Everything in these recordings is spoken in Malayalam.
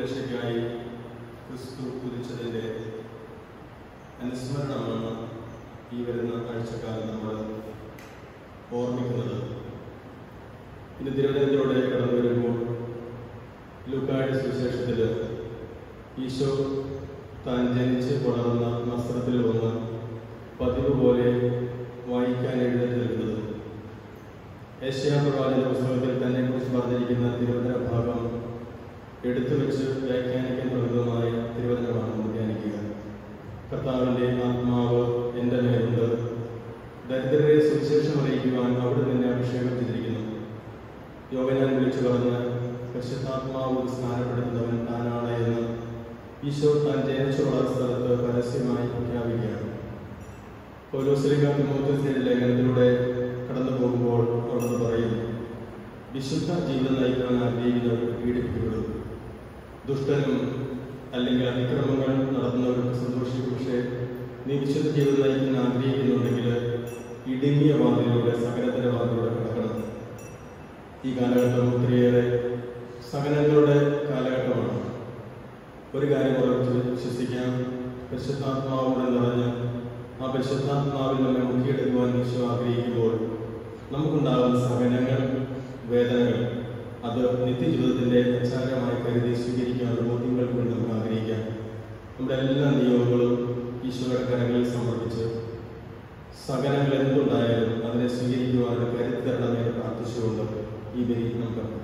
രക്ഷയ്ക്കായി ക്രിസ്തു കുതിച്ചതിൻ്റെ അനുസ്മരണമാണ് ഈ വരുന്ന ആഴ്ചക്കാലം നമ്മൾ ഓർമ്മിക്കുന്നത് ഇന്ന് തിരുവനന്തപുരത്തിലൂടെ കടന്നു വരുമ്പോൾ ലൂക്കായുടെ സുവിശേഷത്തിൽ ഈശോ താൻ ജനിച്ച് വളർന്ന നസ്രത്തിൽ വന്ന് പതിവ് പോലെ വായിക്കാൻ എഴുന്നേറ്റ് നിൽക്കുന്നത് ഏഷ്യാപ്രവാചക പുസ്തകത്തിൽ തന്നെ കുറിച്ച് പറഞ്ഞിരിക്കുന്ന തിരുവനന്തപുര ഭാഗം എടുത്തു വെച്ച് വ്യാഖ്യാനിക്കാൻ പ്രകൃതമായ തിരുവനന്തപുരമാണ് നമ്മൾ ധ്യാനിക്കുക കർത്താവിൻ്റെ ആത്മാവ് എൻ്റെ മേലുണ്ട് ദരിദ്രരെ സുവിശേഷം അറിയിക്കുവാൻ അവിടെ നിന്നെ അഭിഷേകം ചെയ്തിരിക്കുന്നു യോഗനാൻ വിളിച്ചു പറഞ്ഞ പരിശുദ്ധാത്മാവ് സ്നാനപ്പെടുത്തുന്നവൻ താനാണ് എന്ന് ഈശോ താൻ ജനിച്ചു വളർന്ന സ്ഥലത്ത് പരസ്യമായി പ്രഖ്യാപിക്കുകയാണ് പൗലോസ്ലിക തിമോത്തസിന്റെ ലേഖനത്തിലൂടെ കടന്നു പോകുമ്പോൾ അവിടുന്ന് പറയും വിശുദ്ധ ജീവിതം നയിക്കാൻ ആഗ്രഹിക്കുന്നവർക്ക് പീഡിപ്പിക്കപ്പെടും ദുഷ്ടനും അല്ലെങ്കിൽ അതിക്രമങ്ങൾ നടത്തുന്നവർക്ക് സന്തോഷിക്കും പക്ഷേ നീ വിശുദ്ധ ജീവിതം നയിക്കാൻ ആഗ്രഹിക്കുന്നുണ്ടെങ്കിൽ ഇടുങ്ങിയ വാതിലൂടെ സകലത്തിന്റെ വാതിലൂടെ കിടക്കണം ഈ കാലഘട്ടം ഒത്തിരിയേറെ സകലങ്ങളുടെ കാലഘട്ടമാണ് ഒരു കാര്യം ഉറച്ചു വിശ്വസിക്കാം പരിശുദ്ധാത്മാവോടെ നിറഞ്ഞ് ആ പരിശുദ്ധാത്മാവിൽ നമ്മെ മുക്കിയെടുക്കുവാൻ ഈശോ ആഗ്രഹിക്കുമ്പോൾ നമുക്കുണ്ടാകുന്ന സഹനങ്ങൾ വേദനകൾ അത് നിത്യജീവിതത്തിന്റെ അച്ചാരമായി കരുതി സ്വീകരിക്കാനുള്ള ബോധ്യങ്ങൾ കൊണ്ട് നമുക്ക് ആഗ്രഹിക്കാം നമ്മുടെ എല്ലാ നിയോഗങ്ങളും ഈശോയുടെ കരങ്ങളിൽ സമർപ്പിച്ച് സഹനങ്ങൾ എന്തുണ്ടായാലും അതിനെ സ്വീകരിക്കുവാനുള്ള കരുത്ത് തരണമെന്ന് പ്രാർത്ഥിച്ചുകൊണ്ട് ഈ ബലി നമുക്ക് അർപ്പിക്കാം.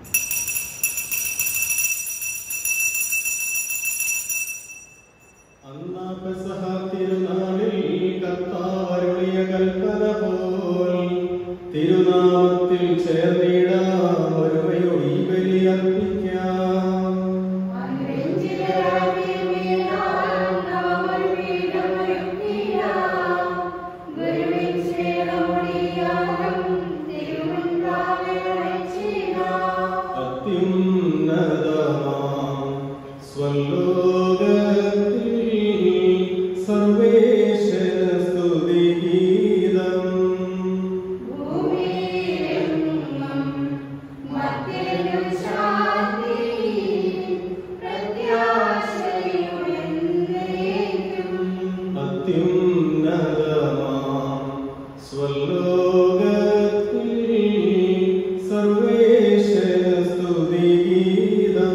അന്നാ പെസഹ തിരുനാളിൽ കർത്താവരുളിയ കൽപ്പന പോൽ തിരുനാമത്തിൽ ചേർന്നിടാം ഒരുമയോട് ഈ ബലി അർപ്പിക്കാം അത്യുന്നതമാം സ്വലോകത്തിൽ സർവേശ്വര സ്തുതിഗീതം അത്യുന്നതമാം സ്വലോകത്തിൽ സർവേശ്വര സ്തുതിഗീതം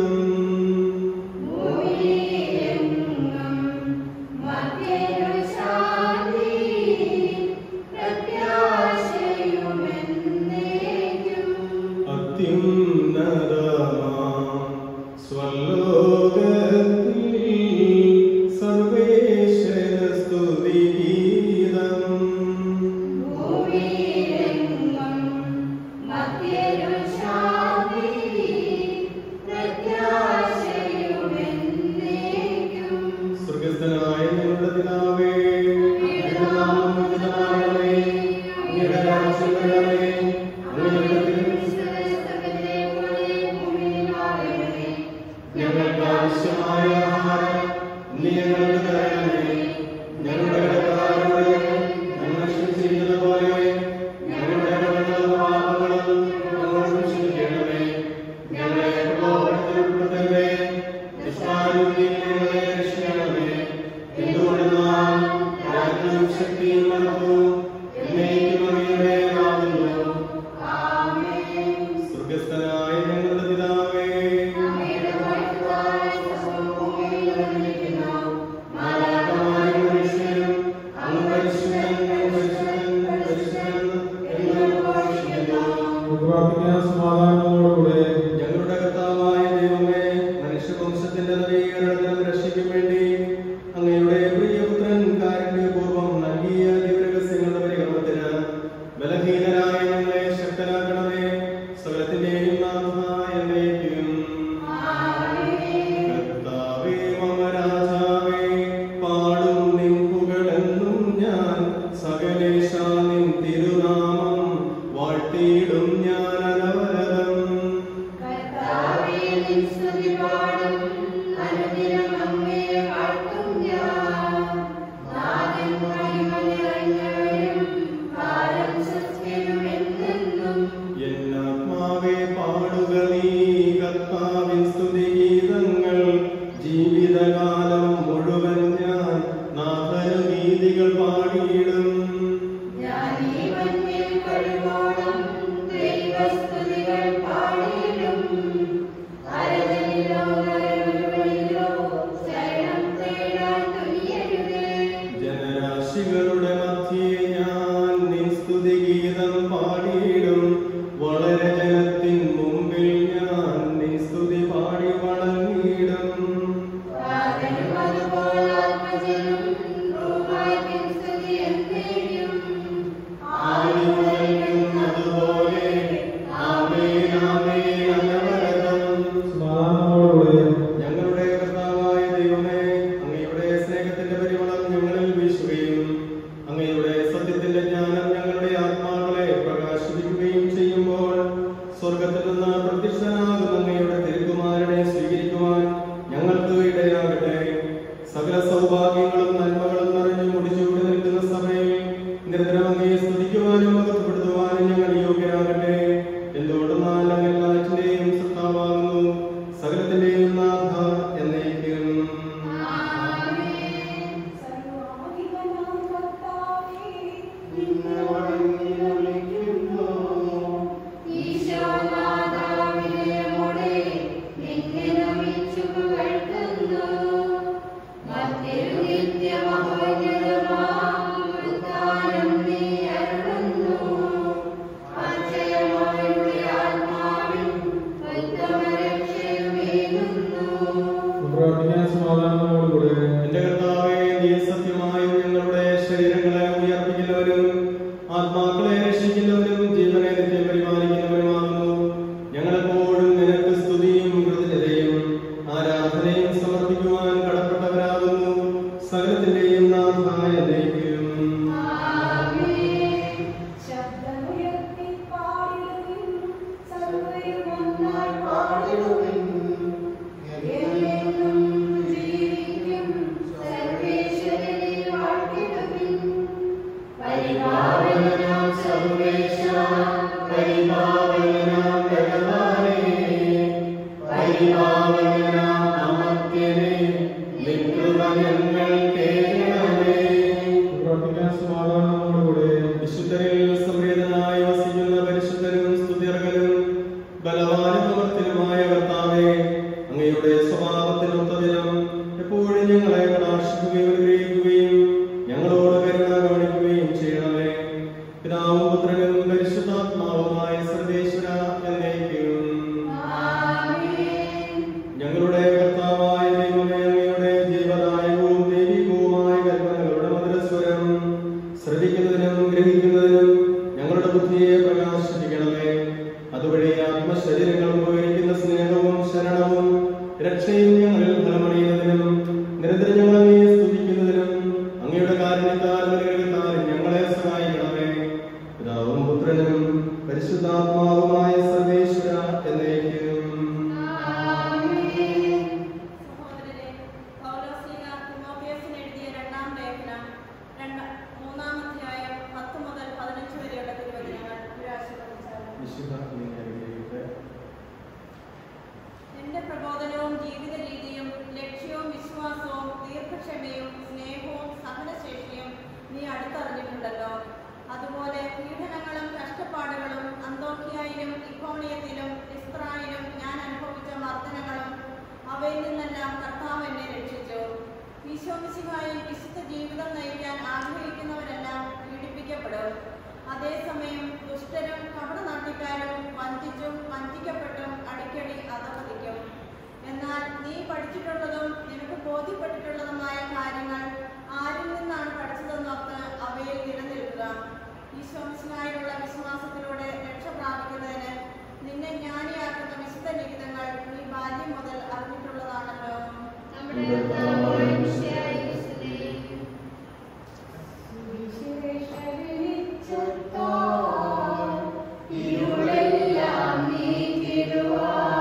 അത്യുന്നതമാം സ്വലോകത്തിൽ സർവേശ്വര സ്തുതിഗീതം സ്വർഗസ്ഥനായ ഞങ്ങളുടെ പിതാവേ അങ്ങയുടെ നാമം പൂജിതമാകണമേ. അങ്ങയുടെ രാജ്യം വരണമേ. അങ്ങയുടെ തിരുമനസ്സ് ഞങ്ങൾക്ക് ആവശ്യമായ ആഹാരം നീ ഞങ്ങൾക്ക് തരണമേ ഞങ്ങളുടെ കടക്കാരോട് ഞങ്ങൾ ക്ഷമിച്ചിരിക്കുന്ന പോലെ ഞങ്ങളുടെ കടങ്ങളും പാപങ്ങളും ഞങ്ങളോട് ക്ഷമിക്കണമേ ഞങ്ങളെ പ്രലോഭനത്തിൽ ഉൾപ്പെടുത്തരുതേ ദുഷ്ടാരൂപിയിൽ ഞങ്ങളെ രക്ഷിക്കണമേ എന്തുകൊണ്ടെന്നാൽ രാജ്യവും ശക്തിയും മഹത്വവും എന്നേക്കും അങ്ങയുടേതാകുന്നു സ്വർഗസ്ഥനായ ഞങ്ങളുടെ പിതാവേ മാലാഖമാരും മനുഷ്യരും അങ്ങ് പരിശുദ്ധൻ പരിശുദ്ധൻ പരിശുദ്ധൻ എന്ന് ഘോഷിക്കുന്നു പ്രാർത്ഥിക്കാൻ സമാധാനത്തോടുകൂടെ ഞങ്ങളുടെ കർത്താവായ ദൈവമേ മനുഷ്യവംശത്തിന്റെ നവീകരണത്തിനും രക്ഷയ്ക്കും വേണ്ടി അങ്ങയുടെ പ്രിയപുത്രൻ കാരുണ്യപൂർവ്വം നൽകിയ ദിവരഹസ്യങ്ങളുടെ പരികർമ്മത്തിന് ബലഹീനരായ ഞങ്ങളെ ശക്തരാക്കണമേ സകലത്തിന്റെയും നാഥായ എന്നേക്കും. കർത്താവേ മമ രാജാവേ പാടും നിൻ പുകഴെന്നും ഞാൻ സകലേശ നിൻ തിരുനാമം വാഴ്ത്തിയിടും ഞാൻ അനവരതം അനുദിനം അമ്മയെ വാഴ്ത്തും ഞാൻ സമാധാനത്തോടുകൂടെ എന്റെ കർത്താവേ നീ സത്യമായും ഞങ്ങളുടെ ശരീരങ്ങളെ ഉയർപ്പിക്കുന്നവരും ആത്മാക്കളെ രക്ഷിക്കുന്നവരും ജീവനെ നിത്യം പരിപാലിക്കുന്നവരുമാകുന്നു ഞങ്ങളെപ്പോഴും നിനക്ക് സ്തുതിയും കൃതജ്ഞതയും ആരാധനയും സമർപ്പിക്കുവാൻ കടപ്പെട്ടവരാകുന്നു സകലത്തിന്റെയും നാഥായ ദൈവം ശബ്ദമുയർത്തി പാടിടുവിൻ സർവ്വരും ഒന്നായി പാടിടുവിൻ എന്നെന്നും ജീവിക്കും സർവേശ്വരനെ വാഴ്ത്തിടുവിൻ പരിപാവനാം സർവേശ പരിപാവനാം ഭഗവാനേ, പരിപാവനാം അമർത്യനേ, നിൻ കൃപ ഞങ്ങൾ കേൾക്കണമേ. പ്രാർത്ഥിക്കാൻ സമാധാനത്തോടുകൂടെ വിശുദ്ധരിൽ സംപ്രീതനായി വസിക്കുന്ന പരിശുദ്ധരും സ്തുതിർഹനും ബലവാനും അമർത്തിനുമായ കർത്താവേ അങ്ങയുടെ സ്വഭാവത്തിനൊത്തതിനും എപ്പോഴും ഞങ്ങളെ കടാക്ഷിക്കുകയും അനുഗ്രഹിക്കുകയും ഞങ്ങളോട് കരുണ കാണിക്കുകയും ചെയ്യണമേ പിതാവും പുത്രനും പരിശുദ്ധാത്മാവുമായ സർവേശ്വര എന്നേക്കും ഞങ്ങളുടെ കർത്താവായ ദൈവമേ അങ്ങയുടെ ജീവദായകവും ദൈവികവുമായ കൽപ്പനകളുടെ മധുരസ്വരം ശ്രദ്ധിക്കുന്നതിനും ഗ്രഹിക്കുന്നതിനും ഞങ്ങളുടെ ബുദ്ധിയെ പ്രകാശിപ്പിക്കണമേ അതുവഴി ആത്മശരീരങ്ങൾ ഉപകരിക്കുന്ന സ്നേഹവും ശരണവും രക്ഷയും ഞങ്ങളിൽ ഫലമണിയുന്നതിനും നിരന്തരം ഞങ്ങൾ അങ്ങയെ സ്തുതിക്കുന്നതിനും അങ്ങയുടെ കാരുണ്യത്താൽ അനുഗ്രഹത്താൽ ഞങ്ങളെ സഹായിക്കണമേ പിതാവും പുത്രനും പരിശുദ്ധാത്മാവുമായ സർവേശ്വര എന്നേക്കും സഹോദരരെ, പൗലോസ്ലീഹ തിമോഥെയോസിന് എഴുതിയ രണ്ടാം ലേഖനം രണ്ട് മൂന്നാം അധ്യായം പത്ത് മുതൽ പതിനഞ്ച് വരെയുള്ള തിരുവചനങ്ങൾ ഒരാശീർവദിച്ചാലും വിശുദ്ധ ഇങ്ങനെ അനുഗ്രഹിക്കട്ടെ. എന്റെ പ്രബോധനവും ജീവിത രീതിയും ലക്ഷ്യവും വിശ്വാസവും ദീർഘക്ഷമയും സ്നേഹവും സഹനശേഷിയും നീ അടുത്തറിഞ്ഞിട്ടുണ്ടല്ലോ അതുപോലെ പീഡനങ്ങളും കഷ്ടപ്പാടുകളും അന്തോക്കിയായാലും ഇക്കോണിയത്തിലും ഇസ്രായേലും ഞാൻ അനുഭവിച്ച മർദ്ദനങ്ങളും അവയിൽ നിന്നെല്ലാം കർത്താവ് എന്നെ രക്ഷിച്ചു ഈശോമിശിഹായി വിശുദ്ധ ജീവിതം നയിക്കാൻ ആഗ്രഹിക്കുന്നവരെല്ലാം പീഡിപ്പിക്കപ്പെടും അതേസമയം ദുഷ്ടരും കപടനാട്ടിക്കാരും വഞ്ചിച്ചും വഞ്ചിക്കപ്പെട്ടും അടിക്കടി അധപതിക്കും എന്നാൽ നീ പഠിച്ചിട്ടുള്ളതും നിനക്ക് ബോധ്യപ്പെട്ടിട്ടുള്ളതുമായ കാര്യങ്ങൾ ആരിൽ നിന്നാണ് പഠിച്ചതെന്നോർത്ത് അവയിൽ നിലനിൽക്കുക ഈശോമിശിഹായുള്ള വിശ്വാസത്തിലൂടെ രക്ഷ പ്രാപിക്കുന്നതിന് നിന്നെ ജ്ഞാനിയാക്കുന്ന വിശുദ്ധ ലിഖിതങ്ങൾ നീ ബാല്യം മുതൽ അറിഞ്ഞിട്ടുള്ളതാണല്ലോ നമ്മുടെ കർത്താവായ മിശിഹായെ സ്തുതി. സുവിശേഷവിളിച്ചത്താൽ ഇരുളെല്ലാം നീക്കിടുവാൻ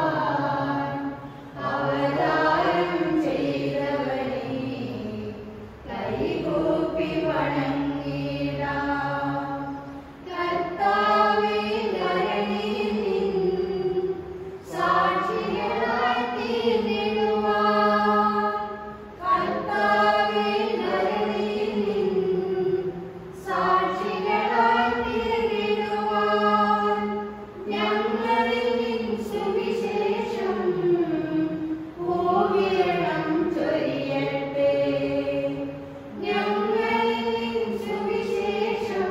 അവതാരം ചെയ്തവനെ കൈകൂപ്പി വണങ്ങിടാം. കർത്താവേ, ധരണിയിൽ നിൻ സാക്ഷികളായി തീർന്നിടുവാൻ കർത്താവേ, ധരണിയിൽ നിൻ സാക്ഷികളായി തീർന്നിടുവാൻ ഞങ്ങളിൽ നിൻ സുവിശേഷം പൂവിരണം ചൊരിയട്ടെ ഞങ്ങളിൽ നിൻ സുവിശേഷം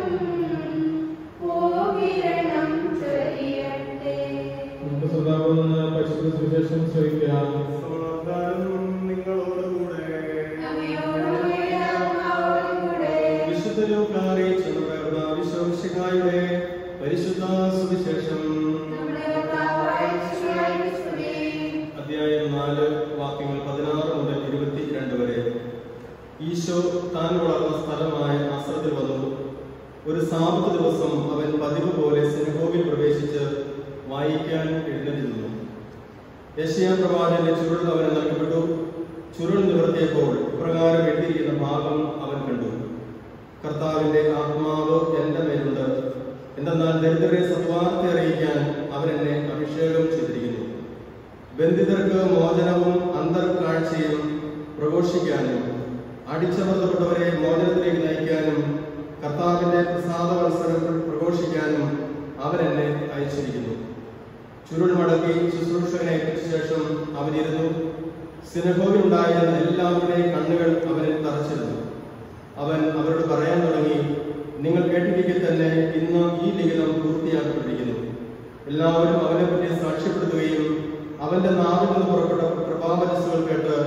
പൂവിരണം ചൊരിയട്ടെ നമുക്ക് സദാവും നിന്ന് പരിശുദ്ധ സുവിശേഷം ശ്രമിക്കാം സമാധാനം നിങ്ങളോടുകൂടെ. അങ്ങയോടുകൂടെ ആത്മാവോടുകൂടെ വിശുദ്ധ ലൂക്കാ അറിയിച്ച നമ്മുടെ കർത്താവിശ്വസിഹായുടെ പരിശുദ്ധ സുവിശേഷം നമ്മുടെ കർത്താവായ യേശുവായ സ്തുതി അധ്യായം നാല് വാക്യങ്ങൾ പതിനാറ് മുതൽ ഇരുപത്തിരണ്ട് വരെ ഈശോ താൻ വളർന്ന സ്ഥലമായ നസ്രത്തിൽ വന്നു ഒരു സാപത്ത് ദിവസം അവൻ പതിവ് പോലെ സിനഗോഗിൽ പ്രവേശിച്ച് വായിക്കാൻ എഴുന്നേറ്റ് നിന്നു യശയാ പ്രവാചകന്റെ ചുരുൾ അവന് നൽകപ്പെട്ടു ചുരുൾ നിവർത്തിയപ്പോൾ ഇപ്രകാരം എഴുതിയിരിക്കുന്ന ഭാഗം അവൻ കണ്ടു കർത്താവിന്റെ ആത്മാവ് എന്റെ മേലുണ്ട് എന്തെന്നാൽ ദരിദ്രരെ സത്വാർത്ത അറിയിക്കാൻ അവൻ എന്നെ അഭിഷേകം ചെയ്തിരിക്കുന്നു ബന്ധിതർക്ക് മോചനവും അന്തർക്കാഴ്ചയും പ്രഘോഷിക്കാനും അടിച്ചമർത്തപ്പെട്ടവരെ മോചനത്തിലേക്ക് നയിക്കാനും കർത്താവിന്റെ പ്രസാദ മത്സരം പ്രഘോഷിക്കാനും അവൻ എന്നെ അയച്ചിരിക്കുന്നു ചുരുൾ മടക്കി ശുശ്രൂഷകനെ ഏൽപ്പിച്ച ശേഷം അവനിരുന്നു സിനഗോഗിലുണ്ടായിരുന്ന എല്ലാവരുടെയും കണ്ണുകൾ അവനിൽ തറച്ചിരുന്നു അവൻ അവരോട് പറയാൻ തുടങ്ങി നിങ്ങൾ കേട്ടിരിക്കെ തന്നെ ഇന്ന് ഈ ലിഖിതം പൂർത്തിയാക്കപ്പെട്ടിരിക്കുന്നു എല്ലാവരും അവനെ പറ്റി സാക്ഷ്യപ്പെടുത്തുകയും അവന്റെ നാവിൽ നിന്ന് പുറപ്പെട്ട പ്രഭാവരസുകൾ കേട്ട്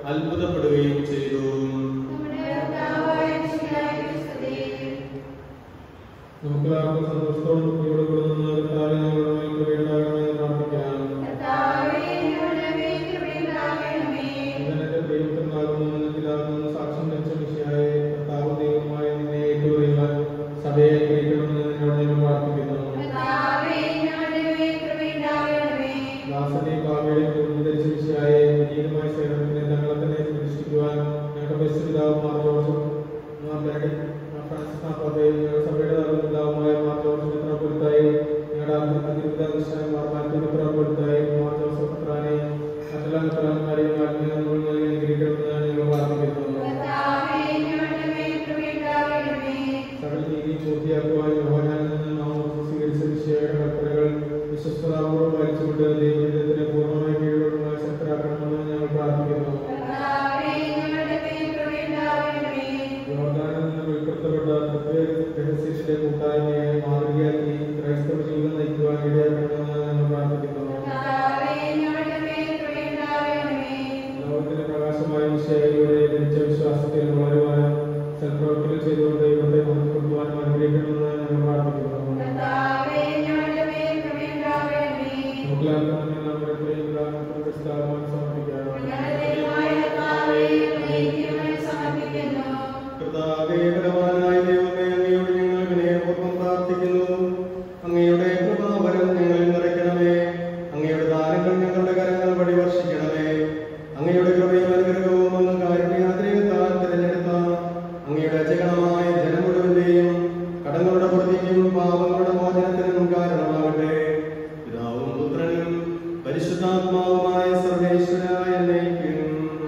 അത്ഭുതപ്പെടുകയും ചെയ്തു നമ്മുടെ കർത്താവായ ഈശോയ്ക്ക് സ്തുതി. നമുക്കെല്ലാവർക്കും സന്തോഷത്തോടും ദുഃഖത്തോടും കൂടെ നിന്ന് കർത്താവേ ഞങ്ങളുടെ മേൽ കൃപയുണ്ടാകണമെന്ന് പ്രാർത്ഥിക്കാം കർത്താവേ, ഞങ്ങളുടെ മേൽ കൃപയുണ്ടാകണമേ. ഇന്നലെ ദൈവത്തിനാകുന്നു നിനക്കിലാകുന്നു സാക്ഷ്യം വെച്ച വിഷയായ കർത്താവ് ദൈവമായ നിന്നെ ഏറ്റുപറയുവാൻ സഭയെ അനുഗ്രഹിക്കണമെന്ന് നിന്നോട് ഞങ്ങൾ പ്രാർത്ഥിക്കുന്നു കർത്താവേ, ഞങ്ങളുടെ മേൽ കൃപയുണ്ടാകണമേ. ദാസനെ ഭാവിയുടെ ധരിച്ച വിഷയായ വിനീതമായ സേവനത്തിന് തങ്ങളെ തന്നെ പ്രതിഷ്ഠിക്കുവാൻ ഞങ്ങളുടെ ബെസ്റ്റിതാവ് Mar Joseph Mar Benedict, Mar Francis മാർപ്പാപ്പയും ഞങ്ങളുടെ സഭയുടെ പിതാവുമായ മാർ ജോസഫ് മെത്രാപ്പൊലിത്തായി ഞങ്ങളുടെ അതിരുപിത കൃഷ്ണൻ മാർ മാത്യു മെത്രാപ്പൊലിത്തായി മാർ ജോസഫ് മെത്രാനെ മറ്റെല്ലാ മെത്രാന്മാരെയും ആത്മീയങ്ങൾ നൽകി അനുഗ്രഹിക്കണമെന്ന് ഞങ്ങൾ പ്രാർത്ഥിക്കുന്നു കർത്താവേ, ഞങ്ങളുടെ മേൽ കൃപയുണ്ടാകണമേ. സകല നീതി പൂർത്തിയാക്കുവാൻ യോഹനാനിൽ നിന്ന് നാം സ്വീകരിച്ച വിഷയയുടെ കൽപ്പനകൾ വിശ്വസ്തതാപൂർവ്വം പാലിച്ചുകൊണ്ട് ദൈവത്തിന്റെ പൂർണ്ണമായി കീഴുകൊള്ളുമായി ശക്തരാക്കണമെന്ന് ഞങ്ങൾ പ്രാർത്ഥിക്കുന്നു കർത്താവേ, ഞങ്ങളുടെ മേൽ കൃപയുണ്ടാകണമേ. യോർദാനിൽ നിന്ന് ഉൾപ്പെടുത്തപ്പെട്ട പ്രത്യേക രഹസ്യത്തിന്റെ കൂട്ടായ്മയെ മാതൃകയാക്കി ക്രൈസ്തവ ജീവിതം നയിക്കുവാൻ ഇടയാക്കണമെന്ന് ഞങ്ങൾ പ്രാർത്ഥിക്കുന്നു കർത്താവേ, ഞങ്ങളുടെ മേൽ കൃപയുണ്ടാകണമേ. ലോകത്തിന്റെ പ്രകാശമായ വിഷയയിലൂടെ ലഭിച്ച വിശ്വാസത്തിൽ വളരുവാനും സൽപ്രവർത്തികൾ ചെയ്തുകൊണ്ട് ദൈവത്തെ മഹത്വപ്പെടുത്തുവാനും അനുഗ്രഹിക്കണമെന്ന് ഞങ്ങൾ പ്രാർത്ഥിക്കുന്നു കർത്താവേ, ഞങ്ങളുടെ മേൽ കൃപയുണ്ടാകണമേ. നമുക്കെല്ലാവർക്കും നമ്മുടെ പ്രിയപ്പെട്ട ക്രിസ്താവാൻ സമർപ്പിക്കാം ഞങ്ങളുടെ ദൈവമായ കർത്താവേ, അങ്ങേക്ക് ഞങ്ങൾ സമർപ്പിക്കുന്നു. കർത്താവേ, ബലവാനായ ദൈവമേ, അങ്ങയോട് ഞങ്ങൾ വിനയപൂർവ്വം പ്രാർത്ഥിക്കുന്നു. അങ്ങയുടെ കൃപാവരം ഞങ്ങളിൽ നിറയ്ക്കണമേ. അങ്ങയുടെ ദാനങ്ങൾ ഞങ്ങളുടെ കരങ്ങൾ വഴി വർഷിക്കണമേ. അങ്ങയുടെ കൃപയും അനുഗ്രഹവും അങ്ങ് കാരുണ്യാതിരേകത്താൽ തിരഞ്ഞെടുത്ത അങ്ങയുടെ അജഗണമായ ജനം മുഴുവന്റെയും കടങ്ങളുടെ പ്രതിക്കും പാപങ്ങളുടെ മോചനത്തിനും കാരണമാകട്ടെ പിതാവും പുത്രനും പരിശുദ്ധാത്മാവുമായ സർവേശ്വരായ എന്നേക്കും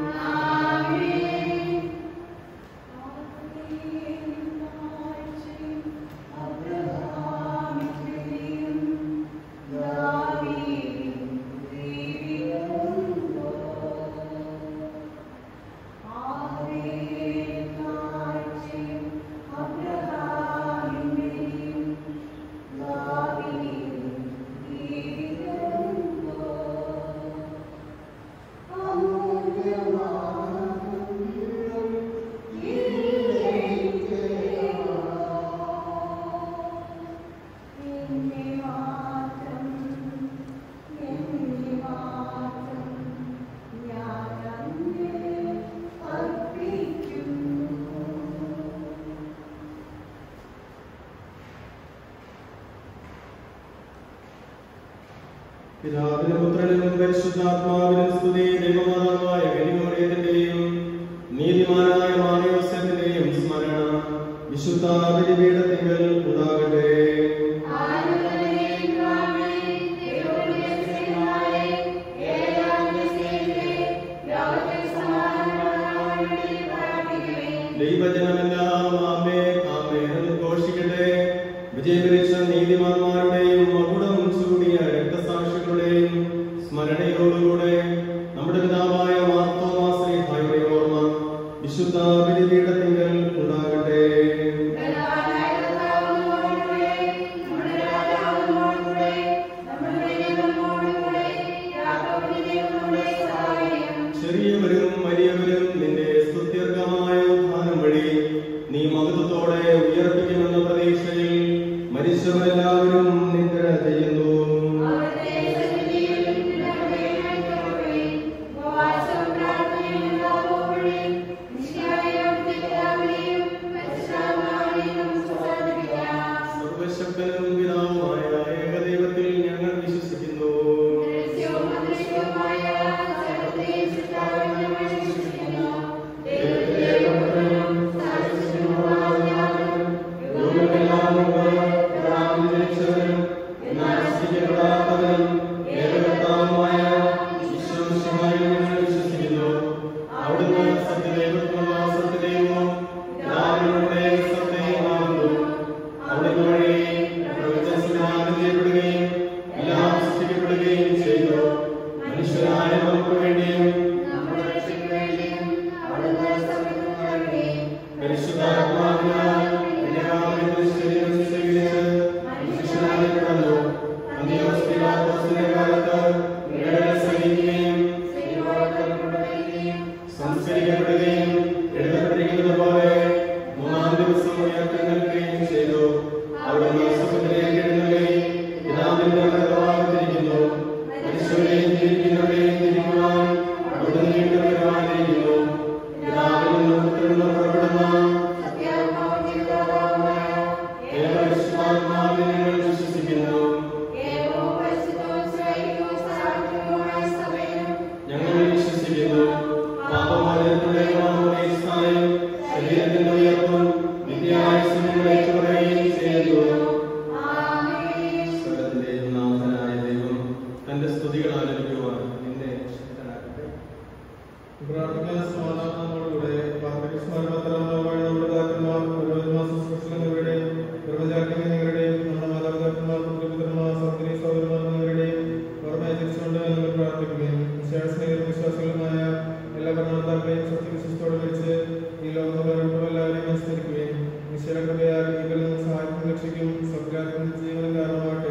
ആമേൻ. പിതാവിനും പുത്രനും പരിശുദ്ധാത്മാവിനും സ്തുതി ദൈവമാതാവായ കനിമറിയത്തിന്റെയും നീതിമാനായ മാനവസ്യത്തിന്റെയും സ്മരണ വിശുദ്ധ ബലിപീഠത്തിങ്കൽ ഉണ്ടാകട്ടെ ദൈവജനമെല്ലാം ആമേ ആമേ എന്ന് ഘോഷിക്കട്ടെ വിജയപരീക്ഷ നീതിമാന്മാരുടെയും മകുടം ചൂടിയ രക്തസാക്ഷികളുടെയും സ്മരണയോടുകൂടെ നമ്മുടെ പിതാവായ മാർത്തോമാശ്രീഹായുടെ ഓർമ്മ വിശുദ്ധ ബലിപീഠത്തിങ്കൽ ഉണ്ടാകട്ടെ ചെറിയവരും വലിയവരും നിന്റെ സ്തുത്യർഹമായ ഉദ്ധാനം വഴി നീ മഹത്വത്തോടെ ഉയർപ്പിക്കുമെന്ന പ്രതീക്ഷയിൽ മരിച്ചവരെല്ലാവരും നിദ്ര ചെയ്യുന്നു സർവശക്തനും പിതാവുമായ ഏകദൈവത്തിൽ ഞങ്ങൾ വിശ്വസിക്കുന്നു ലോകമെല്ലാം മുമ്പ് പിതാവിൽ ജനിച്ചവനും എന്നാൽ സൃഷ്ടിക്കപ്പെടാത്തവനും ഏകകർത്താവുമായ ഈശ്വരശിവായിൽ ഞങ്ങൾ വിശ്വസിക്കുന്നു അവിടുന്ന് സത്യദൈവത്തിനുള്ള സത്യദൈവവും പിതാവിനോടെ സത്യമാകുന്നു അവിടുന്ന് വഴി പ്രപഞ്ചത്തിനാകെ ചെയ്യപ്പെടുകയും എല്ലാം സൃഷ്ടിക്കപ്പെടുകയും ചെയ്തു മനുഷ്യരായ നമുക്ക് വേണ്ടിയും പരിശുദ്ധാത്മാവിനാൽ കന്യകാമറിയത്തിൽ ശരീരം സ്വീകരിച്ച് മനുഷ്യനായി പിറന്നു. അന്ത്യോസ് പീലാത്തോസിന്റെ കാലത്ത് പീഡനം സഹിക്കുകയും സംസ്കരിക്കുകയും അനുസ്മരിക്കപ്പെടുകയും എഴുതപ്പെട്ടിരിക്കുന്നത് പോലെ മൂന്നാം ദിവസം ഉയർത്തെഴുന്നേൽക്കുകയും ചെയ്തു അവിടുന്ന് സുഖത്തിലേക്ക് എഴുന്നള്ളുകയും പിതാവിന്റെ വലതുഭാഗത്തിരിക്കുന്നു മനുഷ്യരെയും ജീവിക്കുന്നവരെയും തിരിക്കുവാൻ അവിടുന്ന് വീണ്ടും വരുവാനിരിക്കുന്നു പിതാവിൽ നിന്നും പുത്രനിൽ നിന്നും പുറപ്പെടുന്ന ഏകവിശ്വാത്മാവിൽ ഞങ്ങൾ വിശ്വസിക്കുന്നു ഞങ്ങൾ വിശ്വസിക്കുന്നു പാപമോചനത്തിന്റെയും ശരീരത്തിന്റെ ഉയർപ്പും നിത്യായുസ്സും ഞങ്ങൾ ഏറ്റുപറയുകയും ചെയ്യുന്നു സ്വർഗ്ഗത്തിലെ നാഥനായ ദൈവം തന്റെ സ്തുതികൾ ആലപിക്കുവാൻ നിന്നെ ശക്തനാക്കട്ടെ പ്രാർത്ഥിക്കാൻ സമാധാനത്തോടുകൂടെ പാർട്ടിക്ക് സ്മരണത്തലമായി നമ്മുടെ ദാക്കന്മാർ പുരോഹിതമാസം സൃഷ്ടിക്കുന്നവരുടെയും ബ്രഹ്മചാരികളുടെയും നമ്മുടെ മാതാപിതാക്കന്മാർ പുത്രപുത്രന്മാർ സഹോദരി സഹോദരന്മാർ എന്നിവരുടെയും ഓർമ്മയെ തിരിച്ചുകൊണ്ട് നിങ്ങൾ പ്രാർത്ഥിക്കുകയും വിശ്വാസികളും വിശ്വാസികളുമായ എല്ലാ ഭരണകർത്താക്കളെയും സത്യവിശ്വസത്തോടെ വെച്ച് ഈ ലോകത്തോടുള്ള എല്ലാവരെയും അനുസ്മരിക്കുകയും ഈശ്വര കൃപയാൽ ഇവരിൽ നിന്ന് സഹായത്തിന് രക്ഷിക്കും സ്വർഗാത്മ ജീവനം കാരണമാകട്ടെ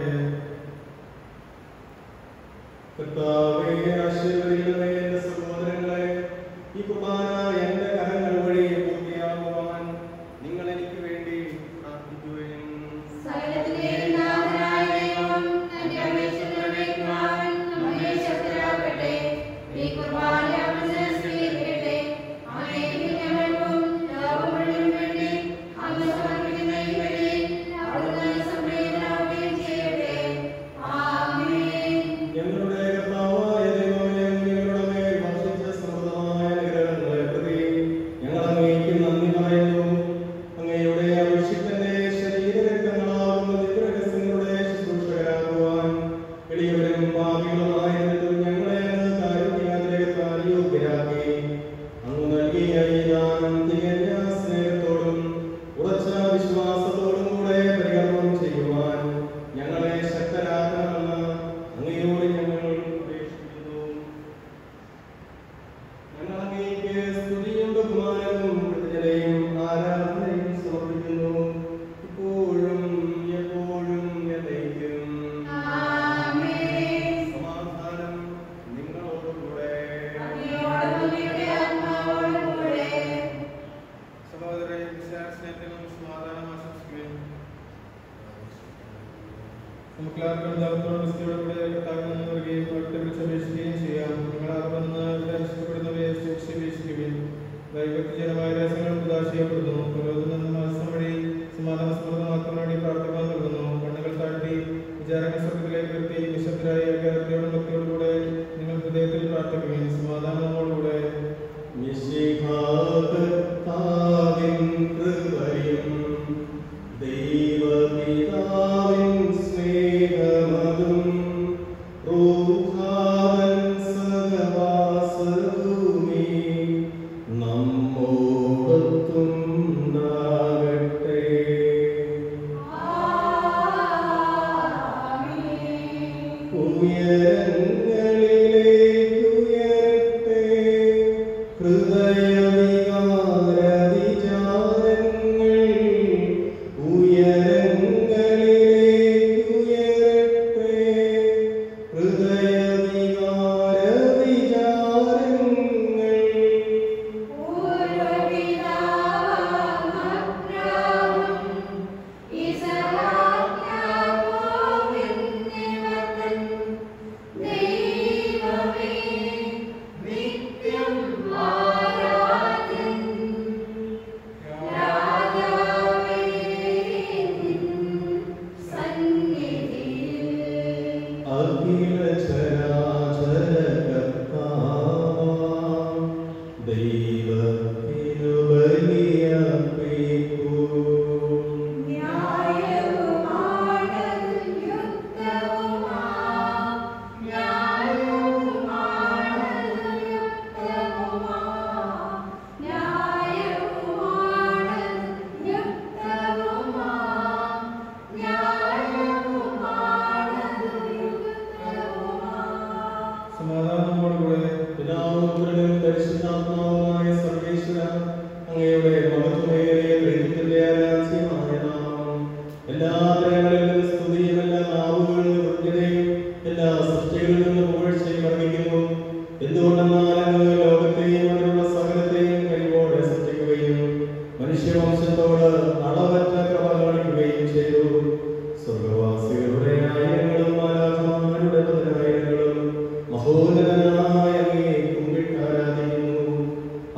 കർത്താവേ, ആശീർവദിക്കണമേ എന്റെ സഹോദരങ്ങളെ. ഈ കുർബാന എന്റെ കരങ്ങൾ വഴി പൂർത്തിയാകുവാൻ നിങ്ങൾ എനിക്ക് വേണ്ടി പ്രാർത്ഥിക്കുകയും സകലത്തിന്റെയും നാഥനായ ദൈവം തന്റെ അപേക്ഷകളേക്കുവാൻ നമ്മെ ശക്തരാക്കട്ടെ. ഈ കുർബാന അവിടുന്ന് സ്വീകരിക്കട്ടെ. അങ്ങേക്കും ഞങ്ങൾക്കും ലോകം മുഴുവനും വേണ്ടി അങ്ങ് സമർപ്പിക്കുന്ന ഈ ബലി അവിടുന്ന് സംപ്രീതനാവുകയും ചെയ്യട്ടെ. ആമേൻ. ഞങ്ങളുടെ കർത്താവായ ദൈവമേ, ഞങ്ങളുടെ മേൽ വർഷിച്ച സമൃദ്ധമായ അനുഗ്രഹങ്ങളെ പ്രതി ഞങ്ങൾ അങ്ങേക്ക് നന്ദി പറയുന്നു. അങ്ങയുടെ അഭിഷിക്തന്റെ ശരീരരക്തങ്ങളാകുന്ന ദിവ്യരഹസ്യങ്ങളുടെ ശുശ്രൂഷകരാകുവാൻ എളിയവരും പാപികളുമായിരുന്നിട്ടും ഞങ്ങളെ അങ്ങ് കാരുണ്യാതിരകത്താൽ യോഗ്യരാക്കി. അങ്ങ് നൽകിയ ഈ ദാനം തികഞ്ഞ സ്നേഹത്തോടും ഉറച്ച വിശ്വാസത്തോടും കൂടെ പരികർമ്മം ചെയ്യുവാൻ ഞങ്ങളെ ശക്തരാക്കണമെന്ന് അങ്ങയോട് ഞങ്ങൾ അപേക്ഷിക്കുന്നു ഞങ്ങൾ അങ്ങേക്ക് സ്തുതിയും ബഹുമാനവും കൃതജ്ഞതയും ആരാധനയും സമർപ്പിക്കുന്നു ഇപ്പോഴും എപ്പോഴും എന്നേക്കും ആമേൻ. സമാധാനം നിങ്ങളോടുകൂടെ അങ്ങയോടും അങ്ങയുടെ ആത്മാവോടും കൂടെ. സഹോദരരെ വിശ്വാസത്തിനും സമാധാനം ആശംസിക്കുകയും നമുക്കെല്ലാവർക്കും ദൈവത്തോട് വിസ്തയോടെ കൂടെ കർത്താവിൽ നിന്ന് വരികയും അവിടുത്തെ വിളിച്ചപേക്ഷിക്കുകയും ചെയ്യാം നിങ്ങൾ അകമെന്ന് രക്ഷപ്പെടുന്നവയെ സൂക്ഷിച്ചപേക്ഷിക്കുകയും ദൈവജനമായ രഹസ്യങ്ങൾ പ്രദാശിക്കപ്പെടുന്നു പുരോഹിതൻ മാസം വഴി സമാധാന സമൃദ്ധമാക്കാൻ വേണ്ടി പ്രാർത്ഥിക്കാൻ നൽകുന്നു കണ്ണുകൾ താഴ്ത്തി വിചാരങ്ങൾ സ്വർഗത്തിലേക്ക് ഉയർത്തി നിശബ്ദരായ ഏകാഗ്രതയോടും ഭക്തിയോടും കൂടെ നിങ്ങൾ ഹൃദയത്തിൽ പ്രാർത്ഥിക്കുകയും സമാധാനത്തോടുകൂടെ മിശിഹാകർത്താവിൻ കൃപയും ദൈവപിതാവിൻ സ്നേഹമതും റൂഹാവൻ സഹവാസവുമേ നമ്മോടൊത്തുണ്ടാകട്ടെ. ഉയരങ്ങളിലേക്കുയരട്ടെ ഹൃദയവികാരവിചാരങ്ങൾ ഉയരങ്ങളിലേക്കുയരട്ടെ ഹൃദയവികാരവിചാരങ്ങൾ അഖില ചരാചര കർത്താവാം ദൈവത്തിനു ബലിയർപ്പിക്കൂ. സമാധാനത്തോടുകൂടെ പിതാവും പുത്രനും പരിശുദ്ധാത്മാവുമായ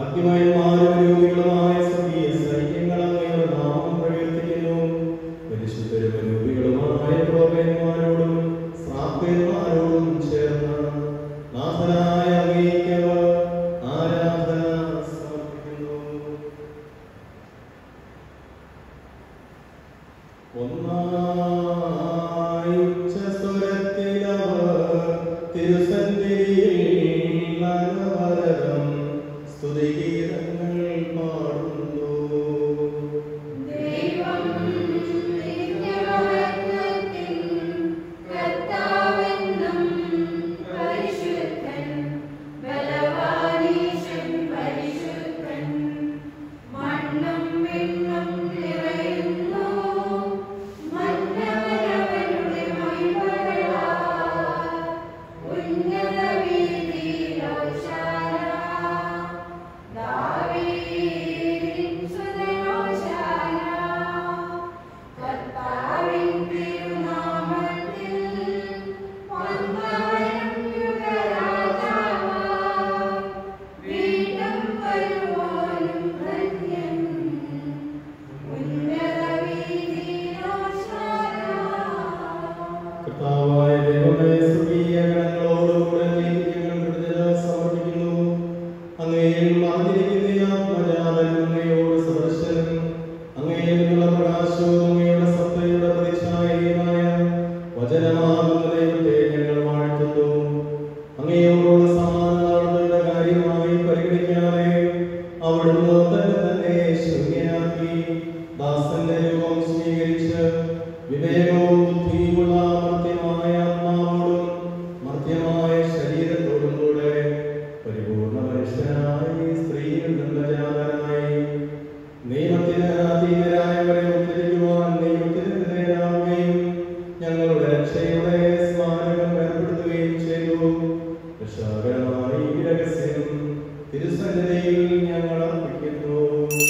ഭക്തിമയന്മാരും രൂപികളുമായ സ്വർഗീയ സൈന്യങ്ങൾ അങ്ങയുടെ നാമം പ്രകീർത്തിക്കുന്നു പരിശുദ്ധരും രൂപികളുമായ പ്രോപന്മാരോടും ശ്രാപ്പന്മാരോടും ചേർന്ന് നാഥനായ അങ്ങേക്കവർ ആരാധന സമർപ്പിക്കുന്നു ഒന്നായി ഉച്ചസ്വരത്തിലവർ തിരുസന്നിധിയിൽ അനവരതം സ്തുതിഗീതങ്ങൾ പാടുന്നു ദൈവം നിത്യമഹത്വത്തിൻ കർത്താവെന്നും പരിശുദ്ധൻ ബലവാനീശൻ പരിശുദ്ധൻ മണ്ണും വിണ്ണും നിറയുന്നു മന്നവരവരുടെ മഹിമകളാൽ ഉന്നത വീതിയിലോശാന ദാവീദിൻ സുതനോശാന കർത്താവിൻ തിരുനാമത്തിൽ വന്നവൻ യുഗരാജാവ് വീണ്ടും വരുവാനും ധന്യൻ ഉന്നത വീതിയിലോശാന കർത്താവായ ദൈവമേ സ്വർഗീയ ഗണങ്ങളോടുകൂടെ ഞങ്ങൾ കൃതജ്ഞത സമർപ്പിക്കുന്നു അങ്ങയിൽ മറഞ്ഞിരിക്കുന്ന ആത്മജാതൻ അങ്ങയോട് സദർശനം അങ്ങയിലുള്ള പ്രകാശവും അങ്ങയുടെ സത്തയുടെ പ്രതിച്ഛായയുമായ വചനമാകുന്ന ദൈവത്തെ ഞങ്ങൾ വാഴ്ത്തുന്നു അങ്ങയോടുള്ള സമാധാനങ്ങളുടെ കാര്യമായി പരിഗണിക്കാതെ അവിടുന്ന് തന്നെ തന്നെ ശൂന്യനാക്കി ദാസന്റെ രൂപം സ്വീകരിച്ച് വിവേകവും ബുദ്ധിയുമുള്ള മർത്യമായ ആത്മാവോടും മർത്യമായ ശരീരത്തോടും കൂടെ പരിപൂർണ മനുഷ്യനായി സ്ത്രീയിൽ നിന്ന് ജാതനായി നിയമത്തിന് അധീനരായവരെ ഉദ്ധരിക്കുവാൻ നിയമത്തിനെതിരാവുകയും ഞങ്ങളുടെ രക്ഷയുടെ സ്മാരകം ഏർപ്പെടുത്തുകയും ചെയ്തു രക്ഷാകരമായ ഈ രഹസ്യം തിരുസന്നിധിയിൽ ഞങ്ങൾ അർപ്പിക്കുന്നു